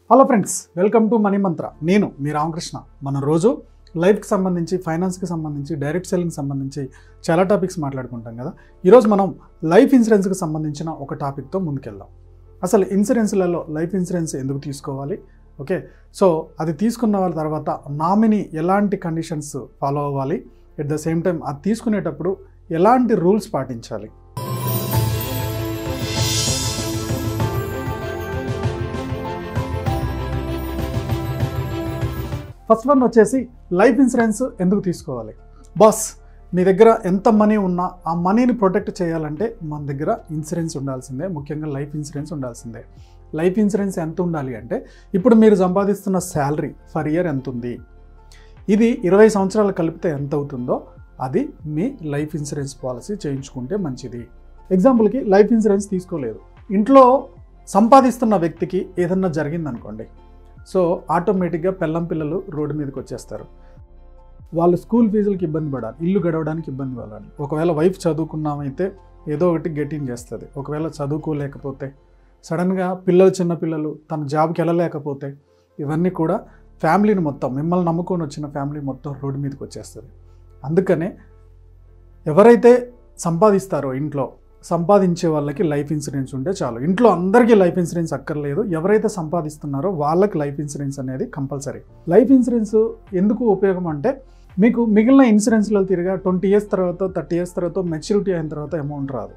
hello friends welcome to Money Mantra నేను మీ రామకృష్ణ మనం రోజు లైఫ్కి సంబంధించి ఫైనాన్స్కి సంబంధించి డైరెక్ట్ సెల్లింగ్ సంబంధించి చాలా టాపిక్స్ మాట్లాడుకుంటాం కదా ఈరోజు మనం లైఫ్ ఇన్సూరెన్స్కి సంబంధించిన ఒక టాపిక్తో ముందుకెళ్దాం అసలు ఇన్సూరెన్స్లలో లైఫ్ ఇన్సూరెన్స్ ఎందుకు తీసుకోవాలి ఓకే సో అది తీసుకున్న వాళ్ళ తర్వాత నామినీ ఎలాంటి కండిషన్స్ ఫాలో అవ్వాలి ఎట్ ద సేమ్ టైం అది తీసుకునేటప్పుడు ఎలాంటి రూల్స్ పాటించాలి ఫస్ట్ వన్ వచ్చేసి లైఫ్ ఇన్సూరెన్స్ ఎందుకు తీసుకోవాలి బాస్ మీ దగ్గర ఎంత మనీ ఉన్నా ఆ మనీని ప్రొటెక్ట్ చేయాలంటే మన దగ్గర ఇన్సూరెన్స్ ఉండాల్సిందే ముఖ్యంగా లైఫ్ ఇన్సూరెన్స్ ఉండాల్సిందే లైఫ్ ఇన్సూరెన్స్ ఎంత ఉండాలి అంటే ఇప్పుడు మీరు సంపాదిస్తున్న శాలరీ ఫర్ ఇయర్ ఎంత ఉంది ఇది ఇరవై సంవత్సరాలు కలిపితే ఎంత అవుతుందో అది మీ లైఫ్ ఇన్సూరెన్స్ పాలసీ చేయించుకుంటే మంచిది ఎగ్జాంపుల్కి లైఫ్ ఇన్సూరెన్స్ తీసుకోలేదు ఇంట్లో సంపాదిస్తున్న వ్యక్తికి ఏదన్నా జరిగిందనుకోండి సో ఆటోమేటిక్గా పెళ్ళం పిల్లలు రోడ్డు మీదకి వచ్చేస్తారు వాళ్ళు స్కూల్ ఫీజులకి ఇబ్బంది పడాలి ఇల్లు గడవడానికి ఇబ్బంది పడాలి ఒకవేళ వైఫ్ చదువుకున్నామైతే ఏదో ఒకటి గెటింగ్ చేస్తుంది ఒకవేళ చదువుకోలేకపోతే సడన్గా పిల్లలు చిన్న పిల్లలు తన జాబ్కి వెళ్ళలేకపోతే ఇవన్నీ కూడా ఫ్యామిలీని మొత్తం మిమ్మల్ని నమ్ముకొని వచ్చిన ఫ్యామిలీ మొత్తం రోడ్డు మీదకి వచ్చేస్తుంది అందుకనే ఎవరైతే సంపాదిస్తారో ఇంట్లో సంపాదించే వాళ్ళకి లైఫ్ ఇన్సూరెన్స్ ఉంటే చాలు ఇంట్లో అందరికీ లైఫ్ ఇన్సూరెన్స్ అక్కర్లేదు ఎవరైతే సంపాదిస్తున్నారో వాళ్ళకి లైఫ్ ఇన్సూరెన్స్ అనేది కంపల్సరీ లైఫ్ ఇన్సూరెన్స్ ఎందుకు ఉపయోగం అంటే మీకు మిగిలిన ఇన్సూరెన్స్లో తిరిగా ట్వంటీ ఇయర్స్ తర్వాత థర్టీ ఇయర్స్ తర్వాత మెచ్యూరిటీ అయిన తర్వాత అమౌంట్ రాదు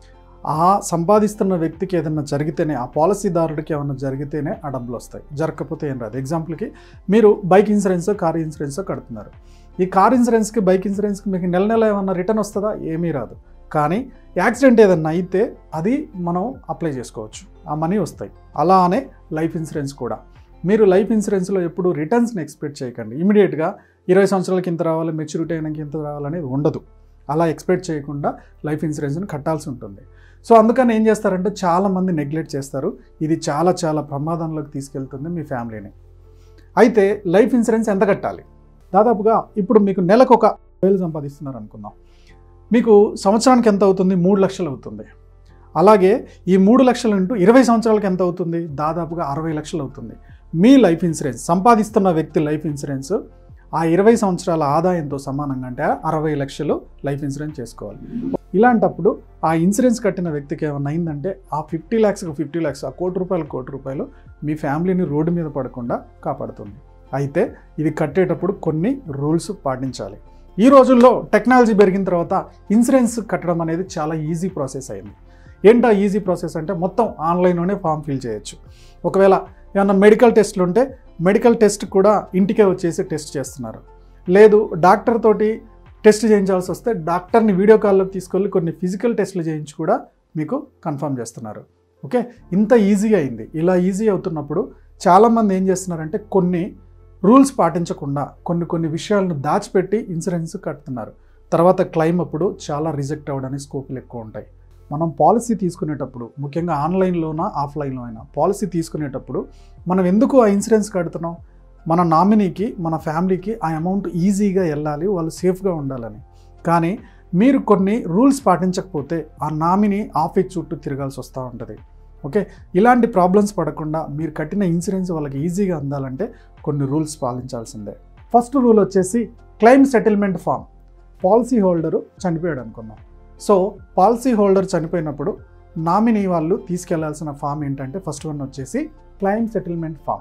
ఆ సంపాదిస్తున్న వ్యక్తికి ఏదైనా జరిగితేనే ఆ పాలసీదారుడికి ఏమైనా జరిగితేనే ఆ డబ్బులు వస్తాయి జరగకపోతే ఏం రాదు ఎగ్జాంపుల్కి మీరు బైక్ ఇన్సూరెన్స్ కార్ ఇన్సూరెన్స్ కడుతున్నారు ఈ కార్ ఇన్సూరెన్స్కి బైక్ ఇన్సూరెన్స్కి మీకు నెల నెల ఏమన్నా రిటర్న్ వస్తుందా ఏమీ రాదు కానీ యాక్సిడెంట్ ఏదన్నా అయితే అది మనం అప్లై చేసుకోవచ్చు ఆ మనీ వస్తాయి అలానే లైఫ్ ఇన్సూరెన్స్ కూడా మీరు లైఫ్ ఇన్సూరెన్స్లో ఎప్పుడు రిటర్న్స్ని ఎక్స్పెక్ట్ చేయకండి ఇమీడియట్గా ఇరవై సంవత్సరాలకి ఇంత రావాలి మెచ్యూరిటీ అయినాక ఇంత రావాలనేది ఉండదు అలా ఎక్స్పెక్ట్ చేయకుండా లైఫ్ ఇన్సూరెన్స్ని కట్టాల్సి ఉంటుంది సో అందుకని ఏం చేస్తారంటే చాలామంది నెగ్లెక్ట్ చేస్తారు ఇది చాలా చాలా ప్రమాదంలోకి తీసుకెళ్తుంది మీ ఫ్యామిలీని అయితే లైఫ్ ఇన్సూరెన్స్ ఎంత కట్టాలి దాదాపుగా ఇప్పుడు మీకు నెలకు ఒక వేలు సంపాదిస్తున్నారు అనుకుందాం మీకు సంవత్సరానికి ఎంత అవుతుంది మూడు లక్షలు అవుతుంది అలాగే ఈ మూడు లక్షలు ఇంటూ ఇరవై సంవత్సరాలకు ఎంత అవుతుంది దాదాపుగా అరవై లక్షలు అవుతుంది మీ లైఫ్ ఇన్సూరెన్స్ సంపాదిస్తున్న వ్యక్తి లైఫ్ ఇన్సూరెన్స్ ఆ ఇరవై సంవత్సరాల ఆదాయంతో సమానంగా అంటే అరవై లక్షలు లైఫ్ ఇన్సూరెన్స్ చేసుకోవాలి ఇలాంటప్పుడు ఆ ఇన్సూరెన్స్ కట్టిన వ్యక్తికి ఏమైనా అయిందంటే ఆ ఫిఫ్టీ ల్యాక్స్కి ఫిఫ్టీ ల్యాక్స్ ఆ కోటి రూపాయలు కోటి రూపాయలు మీ ఫ్యామిలీని రోడ్డు మీద పడకుండా కాపాడుతుంది అయితే ఇది కట్టేటప్పుడు కొన్ని రూల్స్ పాటించాలి ఈ రోజుల్లో టెక్నాలజీ పెరిగిన తర్వాత ఇన్సూరెన్స్ కట్టడం అనేది చాలా ఈజీ ప్రాసెస్ అయింది ఏంటో ఈజీ ప్రాసెస్ అంటే మొత్తం ఆన్లైన్లోనే ఫామ్ ఫిల్ చేయొచ్చు ఒకవేళ ఏమన్నా మెడికల్ టెస్ట్లు ఉంటే మెడికల్ టెస్ట్ కూడా ఇంటికే వచ్చేసి టెస్ట్ చేస్తున్నారు లేదు డాక్టర్ తోటి టెస్ట్ చేయించాల్సి వస్తే డాక్టర్ని వీడియో కాల్లో తీసుకెళ్ళి కొన్ని ఫిజికల్ టెస్ట్లు చేయించి కూడా మీకు కన్ఫర్మ్ చేస్తున్నారు ఓకే ఇంత ఈజీ అయింది ఇలా ఈజీ అవుతున్నప్పుడు చాలామంది ఏం చేస్తున్నారంటే కొన్ని రూల్స్ పాటించకుండా కొన్ని కొన్ని విషయాలను దాచిపెట్టి ఇన్సూరెన్స్ కడుతున్నారు తర్వాత క్లెయిమ్ అప్పుడు చాలా రిజెక్ట్ అవ్వడానికి స్కోపులు ఎక్కువ ఉంటాయి మనం పాలసీ తీసుకునేటప్పుడు ముఖ్యంగా ఆన్లైన్లోనా ఆఫ్లైన్లో అయినా పాలసీ తీసుకునేటప్పుడు మనం ఎందుకు ఆ ఇన్సూరెన్స్ కడుతున్నాం మన నామినీకి మన ఫ్యామిలీకి ఆ అమౌంట్ ఈజీగా వెళ్ళాలి వాళ్ళు సేఫ్గా ఉండాలని కానీ మీరు కొన్ని రూల్స్ పాటించకపోతే ఆ నామినీ ఆఫీస్ చుట్టూ తిరగాల్సి వస్తూ ఉంటుంది ఓకే ఇలాంటి ప్రాబ్లమ్స్ పడకుండా మీరు కట్టిన ఇన్సూరెన్స్ వాళ్ళకి ఈజీగా అందాలంటే కొన్ని రూల్స్ పాలించాల్సిందే ఫస్ట్ రూల్ వచ్చేసి claim settlement form policy holder చనిపోయాడు అనుకుందాం సో పాలసీ హోల్డర్ చనిపోయినప్పుడు నామినీ వాళ్ళు తీసుకెళ్లాల్సిన ఫామ్ ఏంటంటే ఫస్ట్ వన్ వచ్చేసి క్లెయిమ్ సెటిల్మెంట్ ఫామ్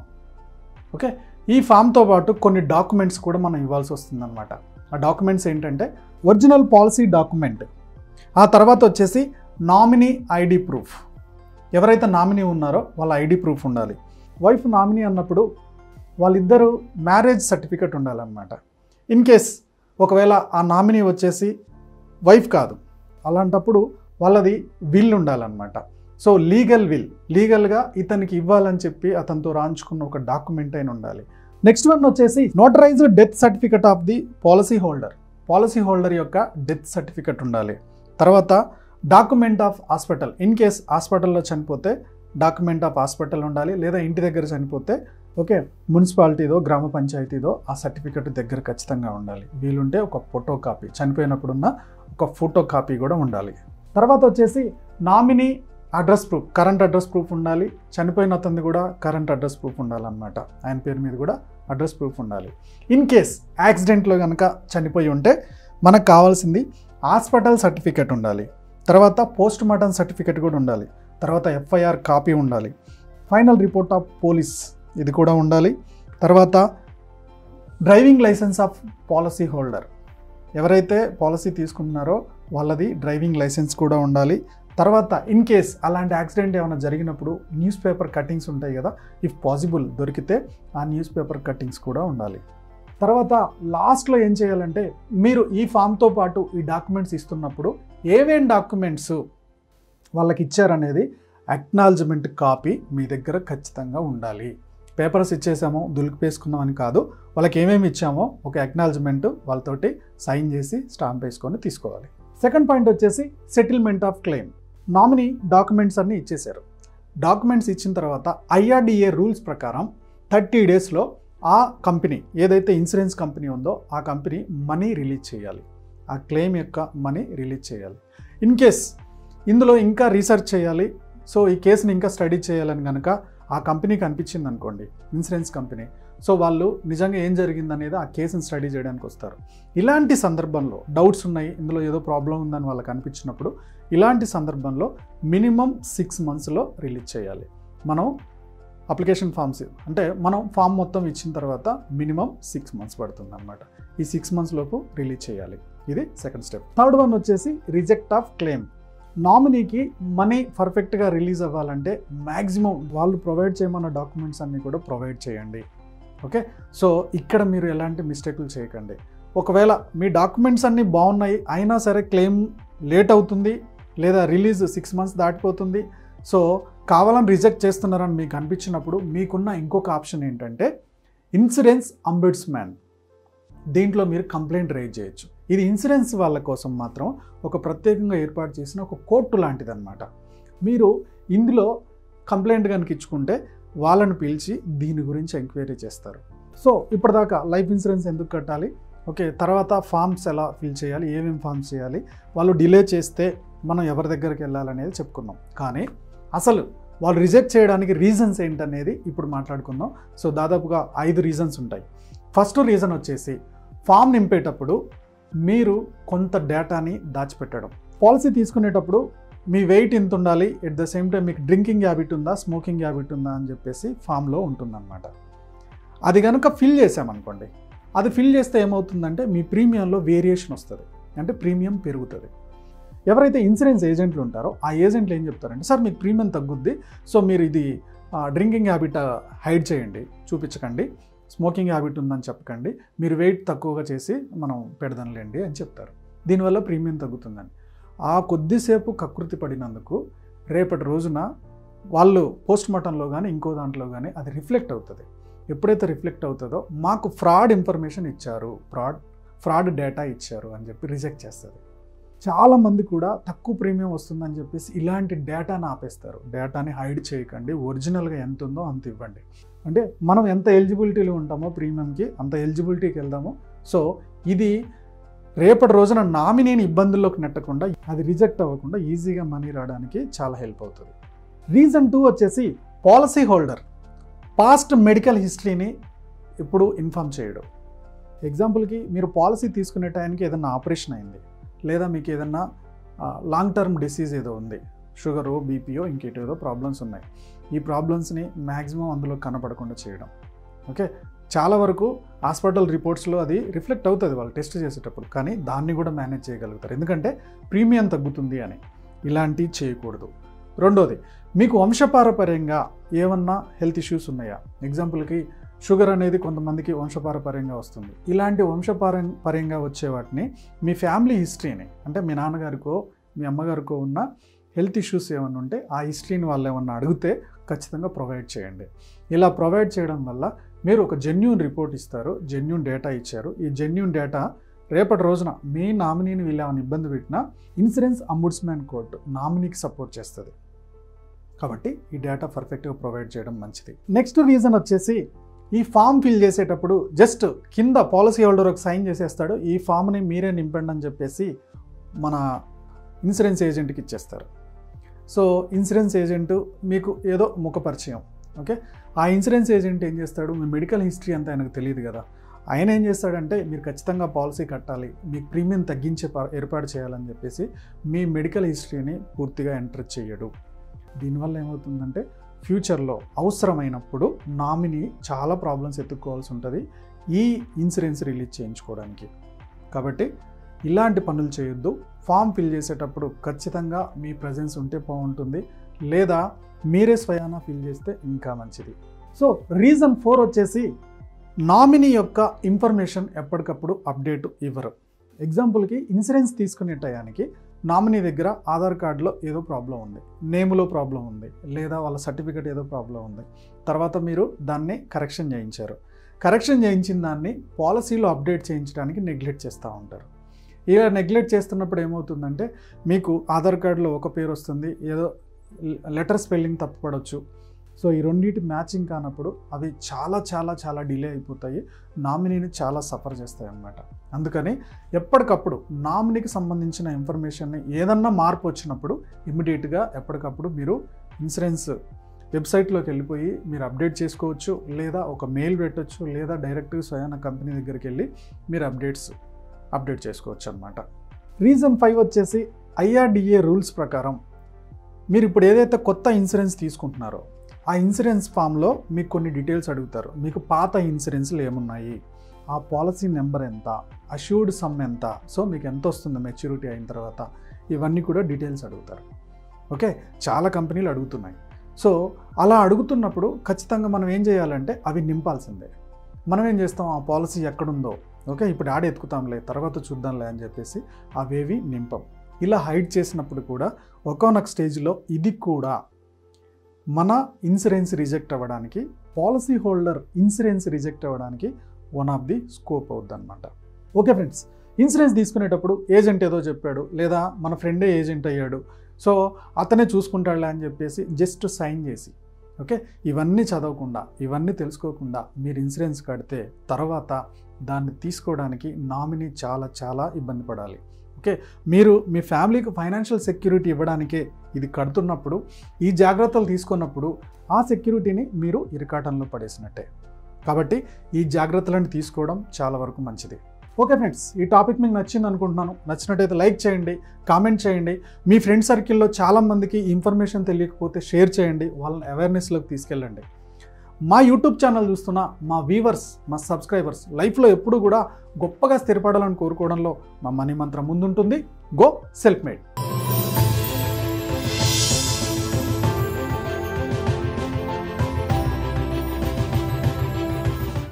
ఓకే ఈ ఫామ్తో పాటు కొన్ని డాక్యుమెంట్స్ కూడా మనం ఇవ్వాల్సి వస్తుందన్నమాట ఆ డాక్యుమెంట్స్ ఏంటంటే ఒరిజినల్ పాలసీ డాక్యుమెంట్ ఆ తర్వాత వచ్చేసి నామినీ ఐడి ప్రూఫ్ ఎవరైతే నామినీ ఉన్నారో వాళ్ళ ఐడి ప్రూఫ్ ఉండాలి వైఫ్ నామినీ అన్నప్పుడు వాళ్ళిద్దరూ మ్యారేజ్ సర్టిఫికెట్ ఉండాలన్నమాట ఇన్ కేస్ ఒకవేళ ఆ నామినీ వచ్చేసి వైఫ్ కాదు అలాంటప్పుడు వాళ్ళది విల్ ఉండాలన్నమాట సో లీగల్ విల్ లీగల్గా ఇతనికి ఇవ్వాలని చెప్పి అతనితో రాంచుకున్న ఒక డాక్యుమెంట్ అయిన ఉండాలి నెక్స్ట్ వన్ వచ్చేసి notarized death certificate of the policy holder policy holder యొక్క డెత్ సర్టిఫికెట్ ఉండాలి తర్వాత document of hospital in case హాస్పిటల్లో చనిపోతే డాక్యుమెంట్ ఆఫ్ హాస్పిటల్ ఉండాలి లేదా ఇంటి దగ్గర చనిపోతే ఓకే మున్సిపాలిటీదో గ్రామ పంచాయతీదో ఆ సర్టిఫికెట్ దగ్గర ఖచ్చితంగా ఉండాలి వీలుంటే ఒక ఫోటో కాపీ చనిపోయినప్పుడున్న ఒక ఫోటో కాపీ కూడా ఉండాలి తర్వాత వచ్చేసి nominee address proof current address proof ఉండాలి చనిపోయిన అతనిది కూడా కరెంట్ అడ్రస్ ప్రూఫ్ ఉండాలన్నమాట ఆయన పేరు మీద కూడా అడ్రస్ ప్రూఫ్ ఉండాలి ఇన్ కేస్ యాక్సిడెంట్లో కనుక చనిపోయి ఉంటే మనకు కావాల్సింది హాస్పిటల్ సర్టిఫికేట్ ఉండాలి తర్వాత పోస్ట్ మార్టం సర్టిఫికేట్ కూడా ఉండాలి తర్వాత ఎఫ్ఐఆర్ కాపీ ఉండాలి ఫైనల్ రిపోర్ట్ ఆఫ్ పోలీస్ ఇది కూడా ఉండాలి తర్వాత driving licence of policy holder ఎవరైతే పాలసీ తీసుకుంటున్నారో వాళ్ళది డ్రైవింగ్ లైసెన్స్ కూడా ఉండాలి తర్వాత ఇన్ కేస్ అలాంటి యాక్సిడెంట్ ఏమైనా జరిగినప్పుడు న్యూస్ పేపర్ కట్టింగ్స్ ఉంటాయి కదా ఇఫ్ పాసిబుల్ దొరికితే ఆ న్యూస్ పేపర్ కట్టింగ్స్ కూడా ఉండాలి తర్వాత లాస్ట్లో ఏం చేయాలంటే మీరు ఈ ఫామ్తో పాటు ఈ డాక్యుమెంట్స్ ఇస్తున్నప్పుడు ఏమేం డాక్యుమెంట్స్ వాళ్ళకి ఇచ్చారనేది అక్నాలజ్మెంట్ కాపీ మీ దగ్గర ఖచ్చితంగా ఉండాలి పేపర్స్ ఇచ్చేసామో దులిపిపేసుకున్నాం అని కాదు వాళ్ళకి ఏమేమి ఇచ్చామో ఒక అక్నాలజ్మెంట్ వాళ్ళతోటి సైన్ చేసి స్టాంప్ వేసుకొని తీసుకోవాలి సెకండ్ పాయింట్ వచ్చేసి settlement of claim nominee documents అన్నీ ఇచ్చేశారు డాక్యుమెంట్స్ ఇచ్చిన తర్వాత ఐఆర్డిఏ రూల్స్ ప్రకారం థర్టీ డేస్లో ఆ కంపెనీ ఏదైతే ఇన్సూరెన్స్ కంపెనీ ఉందో ఆ కంపెనీ మనీ రిలీజ్ చేయాలి ఆ క్లెయిమ్ యొక్క మనీ రిలీజ్ చేయాలి ఇన్ కేస్ ఇందులో ఇంకా రీసెర్చ్ చేయాలి సో ఈ కేసుని ఇంకా స్టడీ చేయాలని కనుక ఆ కంపెనీకి అనిపించింది అనుకోండి ఇన్సూరెన్స్ కంపెనీ సో వాళ్ళు నిజంగా ఏం జరిగిందనేది ఆ కేసుని స్టడీ చేయడానికి వస్తారు ఇలాంటి సందర్భంలో డౌట్స్ ఉన్నాయి ఇందులో ఏదో ప్రాబ్లం ఉందని వాళ్ళకి అనిపించినప్పుడు ఇలాంటి సందర్భంలో మినిమం సిక్స్ మంత్స్లో రిలీజ్ చేయాలి మనం అప్లికేషన్ ఫామ్స్ అంటే మనం ఫామ్ మొత్తం ఇచ్చిన తర్వాత మినిమం సిక్స్ మంత్స్ పడుతుంది అనమాట ఈ సిక్స్ మంత్స్ లోపు రిలీజ్ చేయాలి ఇది సెకండ్ స్టెప్ థర్డ్ వన్ వచ్చేసి రిజెక్ట్ ఆఫ్ క్లెయిమ్ నామినీకి మనీ పర్ఫెక్ట్గా రిలీజ్ అవ్వాలంటే మ్యాక్సిమం వాళ్ళు ప్రొవైడ్ చేయమన్న డాక్యుమెంట్స్ అన్నీ కూడా ప్రొవైడ్ చేయండి ఓకే సో ఇక్కడ మీరు ఎలాంటి మిస్టేకులు చేయకండి ఒకవేళ మీ డాక్యుమెంట్స్ అన్నీ బాగున్నాయి అయినా సరే క్లెయిమ్ లేట్ అవుతుంది లేదా రిలీజ్ సిక్స్ మంత్స్ దాటిపోతుంది సో కావాలని రిజెక్ట్ చేస్తున్నారని మీకు అనిపించినప్పుడు మీకున్న ఇంకొక ఆప్షన్ ఏంటంటే ఇన్సూరెన్స్ అంబుడ్స్మ్యాన్ దీంట్లో మీరు కంప్లైంట్ రైజ్ చేయొచ్చు ఇది ఇన్సూరెన్స్ వాళ్ళ కోసం మాత్రం ఒక ప్రత్యేకంగా ఏర్పాటు చేసిన ఒక కోర్టు లాంటిదన్నమాట మీరు ఇందులో కంప్లైంట్ కనుక ఇచ్చుకుంటే వాళ్ళని పిలిచి దీని గురించి ఎంక్వైరీ చేస్తారు సో ఇప్పటిదాకా లైఫ్ ఇన్సూరెన్స్ ఎందుకు కట్టాలి ఓకే తర్వాత ఫామ్స్ ఎలా ఫిల్ చేయాలి ఏమేమి ఫామ్స్ చేయాలి వాళ్ళు డిలే చేస్తే మనం ఎవరి దగ్గరికి వెళ్ళాలనేది చెప్పుకున్నాం కానీ అసలు వాళ్ళు రిజెక్ట్ చేయడానికి రీజన్స్ ఏంటనేది ఇప్పుడు మాట్లాడుకుందాం సో దాదాపుగా ఐదు రీజన్స్ ఉంటాయి ఫస్ట్ రీజన్ వచ్చేసి ఫామ్ నింపేటప్పుడు మీరు కొంత డేటాని దాచిపెట్టడం పాలసీ తీసుకునేటప్పుడు మీ వెయిట్ ఎంత ఉండాలి ఎట్ ద సేమ్ టైం మీకు డ్రింకింగ్ హ్యాబిట్ ఉందా స్మోకింగ్ హ్యాబిట్ ఉందా అని చెప్పేసి ఫామ్లో ఉంటుందన్నమాట అది కనుక ఫిల్ చేసామనుకోండి అది ఫిల్ చేస్తే ఏమవుతుందంటే మీ ప్రీమియంలో వేరియేషన్ వస్తుంది అంటే ప్రీమియం పెరుగుతుంది ఎవరైతే ఇన్సూరెన్స్ ఏజెంట్లు ఉంటారో ఆ ఏజెంట్లు ఏం చెప్తారంటే సార్ మీకు ప్రీమియం తగ్గుద్ది సో మీరు ఇది డ్రింకింగ్ హ్యాబిట్ హైడ్ చేయండి చూపించకండి స్మోకింగ్ హ్యాబిట్ ఉందని చెప్పకండి మీరు వెయిట్ తక్కువగా చేసి మనం పెడదాంలేండి అని చెప్తారు దీనివల్ల ప్రీమియం తగ్గుతుందని ఆ కొద్దిసేపు కకృతి పడినందుకు రేపటి రోజున వాళ్ళు పోస్ట్ మార్టంలో కానీ ఇంకో దాంట్లో కానీ అది రిఫ్లెక్ట్ అవుతుంది ఎప్పుడైతే రిఫ్లెక్ట్ అవుతుందో మాకు ఫ్రాడ్ ఇన్ఫర్మేషన్ ఇచ్చారు ఫ్రాడ్ ఫ్రాడ్ డేటా ఇచ్చారు అని చెప్పి రిజెక్ట్ చేస్తుంది చాలామంది కూడా తక్కువ ప్రీమియం వస్తుందని చెప్పేసి ఇలాంటి డేటాని ఆపేస్తారు డేటాని హైడ్ చేయకండి ఒరిజినల్గా ఎంత ఉందో అంత ఇవ్వండి అంటే మనం ఎంత ఎలిజిబిలిటీలో ఉంటామో ప్రీమియంకి అంత ఎలిజిబిలిటీకి వెళ్దామో సో ఇది రేపటి రోజున నామినేని ఇబ్బందుల్లోకి నెట్టకుండా అది రిజెక్ట్ అవ్వకుండా ఈజీగా మనీ రావడానికి చాలా హెల్ప్ అవుతుంది రీజన్ టూ వచ్చేసి పాలసీ హోల్డర్ పాస్ట్ మెడికల్ హిస్టరీని ఇప్పుడు ఇన్ఫామ్ చేయడం ఎగ్జాంపుల్కి మీరు పాలసీ తీసుకునే టైంకి ఏదైనా ఆపరేషన్ అయింది లేదా మీకు ఏదన్నా లాంగ్ టర్మ్ డిసీజ్ ఏదో ఉంది షుగరో బీపీఓ ఇంకేటేదో ప్రాబ్లమ్స్ ఉన్నాయి ఈ ప్రాబ్లమ్స్ని మ్యాక్సిమం అందులో కనపడకుండా చేయడం ఓకే చాలా వరకు హాస్పిటల్ రిపోర్ట్స్లో అది రిఫ్లెక్ట్ అవుతుంది వాళ్ళు టెస్ట్ చేసేటప్పుడు కానీ దాన్ని కూడా మేనేజ్ చేయగలుగుతారు ఎందుకంటే ప్రీమియం తగ్గుతుంది అని ఇలాంటివి చేయకూడదు రెండోది మీకు వంశపారపర్యంగా ఏమన్నా హెల్త్ ఇష్యూస్ ఉన్నాయా ఎగ్జాంపుల్కి షుగర్ అనేది కొంతమందికి వంశపారపర్యంగా వస్తుంది ఇలాంటి వంశపార పర్యంగా వచ్చే వాటిని మీ ఫ్యామిలీ హిస్టరీని అంటే మీ నాన్నగారికో మీ అమ్మగారికో ఉన్న హెల్త్ ఇష్యూస్ ఏమైనా ఉంటే ఆ హిస్టరీని వాళ్ళు ఏమన్నా అడిగితే ఖచ్చితంగా ప్రొవైడ్ చేయండి ఇలా ప్రొవైడ్ చేయడం వల్ల మీరు ఒక జెన్యున్ రిపోర్ట్ ఇస్తారు జెన్యున్ డేటా ఇచ్చారు ఈ జెన్యున్ డేటా రేపటి రోజున మీ నామినీని వీళ్ళు ఏమైనా ఇబ్బంది పెట్టినా ఇన్సూరెన్స్ అంబుడ్స్మ్యాన్ కోర్టు నామినీకి సపోర్ట్ చేస్తుంది కాబట్టి ఈ డేటా పర్ఫెక్ట్గా ప్రొవైడ్ చేయడం మంచిది నెక్స్ట్ రీజన్ వచ్చేసి ఈ ఫామ్ ఫిల్ చేసేటప్పుడు జస్ట్ కింద పాలసీ హోల్డర్ ఒక సైన్ చేసేస్తాడు ఈ ఫామ్ని మీరే నింపండి అని చెప్పేసి మన ఇన్సూరెన్స్ ఏజెంట్కి ఇచ్చేస్తారు సో ఇన్సూరెన్స్ ఏజెంట్ మీకు ఏదో ముఖ పరిచయం ఓకే ఆ ఇన్సూరెన్స్ ఏజెంట్ ఏం చేస్తాడు మీ మెడికల్ హిస్టరీ అంతా ఆయనకు తెలియదు కదా ఆయన ఏం చేస్తాడంటే మీరు ఖచ్చితంగా పాలసీ కట్టాలి మీకు ప్రీమియం తగ్గించే ప- ఏర్పాటు చేయాలని చెప్పేసి మీ మెడికల్ హిస్టరీని పూర్తిగా ఎంటర్ చేయడు దీనివల్ల ఏమవుతుందంటే ఫ్యూచర్లో అవసరమైనప్పుడు నామినీ చాలా ప్రాబ్లమ్స్ ఎత్తుక్కోవాల్సి ఉంటుంది ఈ ఇన్సూరెన్స్ రిలీజ్ చేయించుకోవడానికి కాబట్టి ఇలాంటి పనులు చేయొద్దు ఫామ్ ఫిల్ చేసేటప్పుడు ఖచ్చితంగా మీ ప్రజెన్స్ ఉంటే బాగుంటుంది లేదా మీరే స్వయానా ఫిల్ చేస్తే ఇంకా మంచిది సో రీజన్ ఫోర్ వచ్చేసి నామినీ యొక్క ఇన్ఫర్మేషన్ ఎప్పటికప్పుడు అప్డేట్ ఇవ్వరు ఎగ్జాంపుల్కి ఇన్సూరెన్స్ తీసుకునే టయానికి నామినీ దగ్గర ఆధార్ కార్డులో ఏదో ప్రాబ్లం ఉంది నేములో ప్రాబ్లం ఉంది లేదా వాళ్ళ సర్టిఫికేట్ ఏదో ప్రాబ్లం ఉంది తర్వాత మీరు దాన్ని కరెక్షన్ చేయించారు కరెక్షన్ చేయించిన దాన్ని పాలసీలో అప్డేట్ చేయించడానికి నెగ్లెక్ట్ చేస్తూ ఉంటారు ఇలా నెగ్లెక్ట్ చేస్తున్నప్పుడు ఏమవుతుందంటే మీకు ఆధార్ కార్డులో ఒక పేరు వస్తుంది ఏదో లెటర్ స్పెల్లింగ్ తప్పుపడవచ్చు సో ఈ రెండింటి మ్యాచింగ్ కానప్పుడు అవి చాలా చాలా చాలా డిలే అయిపోతాయి నామినీని చాలా సఫర్ చేస్తాయి అన్నమాట అందుకని ఎప్పటికప్పుడు నామినీకి సంబంధించిన ఇన్ఫర్మేషన్ని ఏదన్నా మార్పు వచ్చినప్పుడు ఇమ్మీడియట్గా ఎప్పటికప్పుడు మీరు ఇన్సూరెన్స్ వెబ్సైట్లోకి వెళ్ళిపోయి మీరు అప్డేట్ చేసుకోవచ్చు లేదా ఒక మెయిల్ పెట్టవచ్చు లేదా డైరెక్ట్గా స్వయాన కంపెనీ దగ్గరికి వెళ్ళి మీరు అప్డేట్స్ అప్డేట్ చేసుకోవచ్చు అనమాట రీజన్ ఫైవ్ వచ్చేసి ఐఆర్డిఏ రూల్స్ ప్రకారం మీరు ఇప్పుడు ఏదైతే కొత్త ఇన్సూరెన్స్ తీసుకుంటున్నారో ఆ ఇన్సూరెన్స్ ఫామ్లో మీకు కొన్ని డీటెయిల్స్ అడుగుతారు మీకు పాత ఇన్సూరెన్స్లు ఏమున్నాయి ఆ పాలసీ నెంబర్ ఎంత అష్యూర్డ్ సమ్ ఎంత సో మీకు ఎంత వస్తుంది మెచ్యూరిటీ అయిన తర్వాత ఇవన్నీ కూడా డీటెయిల్స్ అడుగుతారు ఓకే చాలా కంపెనీలు అడుగుతున్నాయి సో అలా అడుగుతున్నప్పుడు ఖచ్చితంగా మనం ఏం చేయాలంటే అవి నింపాల్సిందే మనం ఏం చేస్తాం ఆ పాలసీ ఎక్కడుందో ఓకే ఇప్పుడు ఆడ ఎత్తుకుతాంలే తర్వాత చూద్దాంలే అని చెప్పేసి అవేవి నింపం ఇలా హైడ్ చేసినప్పుడు కూడా ఒకనొక స్టేజ్లో ఇది కూడా మన ఇన్సూరెన్స్ రిజెక్ట్ అవ్వడానికి పాలసీ హోల్డర్ ఇన్సూరెన్స్ రిజెక్ట్ అవ్వడానికి వన్ ఆఫ్ ది స్కోప్ అవుద్ది అనమాట ఓకే ఫ్రెండ్స్ ఇన్సూరెన్స్ తీసుకునేటప్పుడు ఏజెంట్ ఏదో చెప్పాడు లేదా మన ఫ్రెండే ఏజెంట్ అయ్యాడు సో అతనే చూసుకుంటాడులే అని చెప్పేసి జస్ట్ సైన్ చేసి ఓకే ఇవన్నీ చదవకుండా ఇవన్నీ తెలుసుకోకుండా మీరు ఇన్సూరెన్స్ కడితే తర్వాత దాన్ని తీసుకోవడానికి నామినీ చాలా చాలా ఇబ్బంది పడాలి ఓకే మీరు మీ ఫ్యామిలీకి ఫైనాన్షియల్ సెక్యూరిటీ ఇవ్వడానికే ఇది కడుతున్నప్పుడు ఈ జాగ్రత్తలు తీసుకున్నప్పుడు ఆ సెక్యూరిటీని మీరు ఇరకాటంలో పడేసినట్టే కాబట్టి ఈ జాగ్రత్తలను తీసుకోవడం చాలా వరకు మంచిది ఓకే ఫ్రెండ్స్ ఈ టాపిక్ మీకు నచ్చింది అనుకుంటున్నాను నచ్చినట్టయితే లైక్ చేయండి కామెంట్ చేయండి మీ ఫ్రెండ్ సర్కిల్లో చాలామందికి ఇన్ఫర్మేషన్ తెలియకపోతే షేర్ చేయండి వాళ్ళని అవేర్నెస్లోకి తీసుకెళ్ళండి మా యూట్యూబ్ ఛానల్ చూస్తున్న మా వీవర్స్ మా సబ్స్క్రైబర్స్ లైఫ్లో ఎప్పుడు కూడా గొప్పగా స్థిరపడాలని కోరుకోవడంలో మా మనీ మంత్రం ముందుంటుంది గో సెల్ఫ్ మేడ్